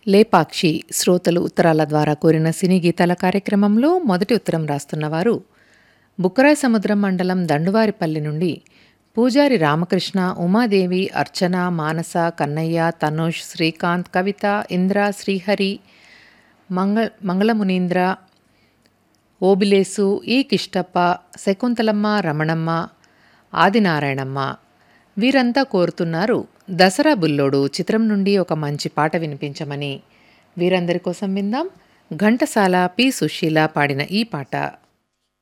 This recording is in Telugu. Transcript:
లేపాక్షి శ్రోతలు ఉత్తరాల ద్వారా కోరిన సినీ గీతాల కార్యక్రమంలో మొదటి ఉత్తరం రాస్తున్నవారు బుక్కరాయ సముద్రం మండలం దండువారిపల్లి నుండి పూజారి రామకృష్ణ ఉమాదేవి అర్చన మానస కన్నయ్య తనుష్ శ్రీకాంత్ కవిత ఇంద్ర శ్రీహరి మంగ మంగళమునీంద్ర ఓబిలేసు ఈ కిష్టప్ప శకుంతలమ్మ రమణమ్మ ఆదినారాయణమ్మ వీరంతా కోరుతున్నారు దసరా బుల్లోడు చిత్రం నుండి ఒక మంచి పాట వినిపించమని వీరందరి కోసం విందాం ఘంటసాల పి సుశీల పాడిన ఈ పాట